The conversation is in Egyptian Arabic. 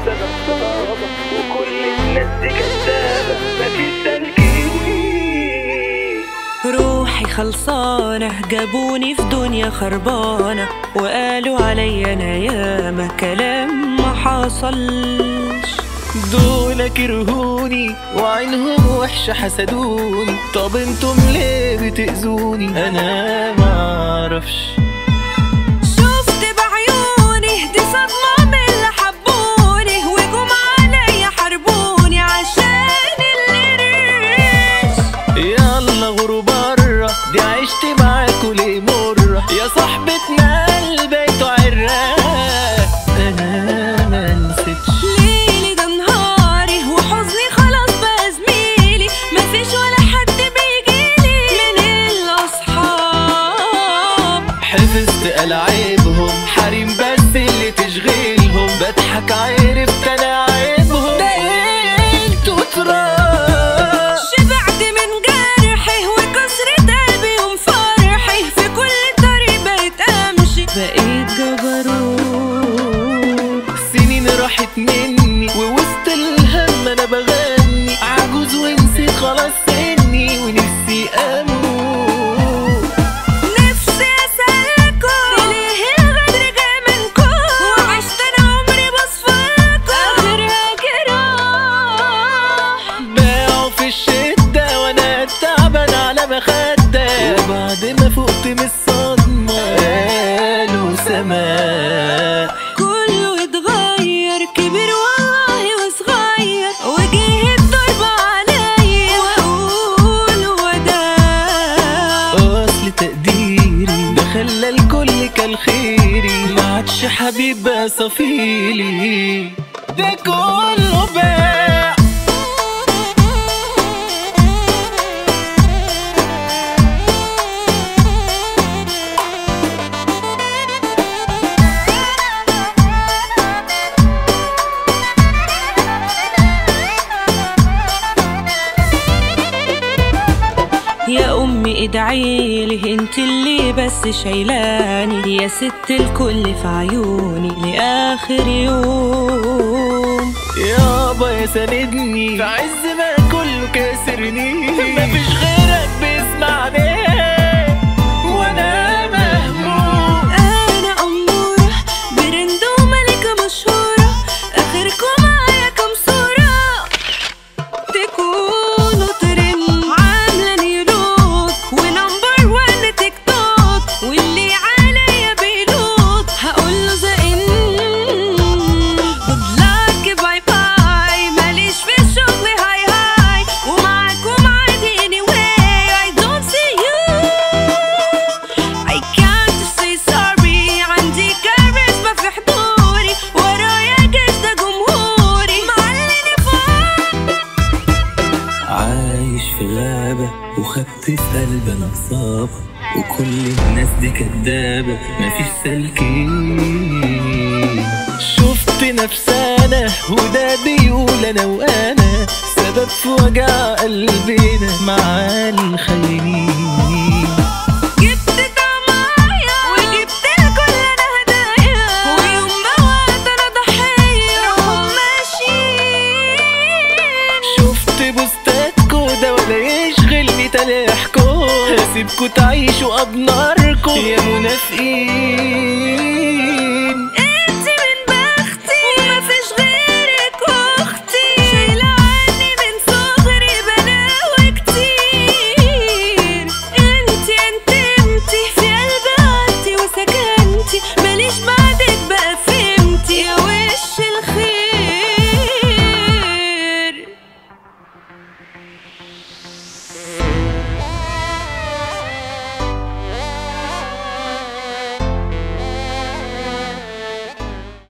سبب صابة وكل الناس دي كدابة مفيش سالكين روحي خلصانة جابوني في دنيا خربانة وقالوا عليا انا ياما كلام ما حصلش دول كرهوني وعينهم وحشة حسدوني طب انتم ليه بتأذوني انا معرفش شفت بعيوني دي صدمة من اللي حبوني وجم عليا حاربوني عشان اللي ريش يلا غوروا برا دي عشت معاكوا ليه مرة يا صاحبتنا البيت عراق انا ما نسيتش ليلي ده نهاري وحزني خلاص بقى زميلي مفيش ولا حد بيجيلي من الاصحاب حفظت ألعابهم حريم بس اللي تشغيلهم بضحك عرفت انا عيبهم ده انتوا تراب شبعت من جرحي وكسر قلبي ومفرحي في كل طريق بقيت امشي بقيت جبروت سنين راحت مني ووسط الهم انا بغني عجوز ونسيت خلاص سني ونفسي اموت نفسي اسالكم ليه الغدر جاي منكم وعشت انا عمري بصفاكم اخرها جراح باعوا في الشدة وانا تعبان على مخدة وبعد ما فقت من الصدمة قالوا سماح كله اتغير كبر والله وصغير وجه الضرب عليا واقول وداع اصل تقديري ده خلى الكل كالخيري ما عادش حبيب بقى صفيلي ده كله باع يا امي ادعيلي انت اللي بس شايلاني يا ست الكل في عيوني لاخر يوم يابا يا ساندني في عز ما كله كاسرني مفيش غيرك بيسمعني وانا مهموم انا اموره برند وملكه مشهوره اخركم معايا كام صوره تكونوا ترند عامله نيروك ونمبر وان تيك توك واللي عليا بيلوك هقوله زقن good luck باي باي ماليش في الشغل هاي هاي ومعاكم عادي anyway I don't see you I can't say sorry عندي كاريزما في حضوري ورايا جيش ده جمهوري معلني فوق عايش في غابة وخدت في قلب انا اصابة وكل الناس دي كدابة مفيش سالكين شفت نفسانا وده بيقول انا وانا سبب في وجع قلبنا مع الخاينين جبت طمايا وجبت لكل انا هدايا ويوم ما وقت انا ضحية هم ماشيين شفت بوستاتكو ده ولا يشغلني تلاحكو هسيبكو تعيشوا ابناركو يا منافقين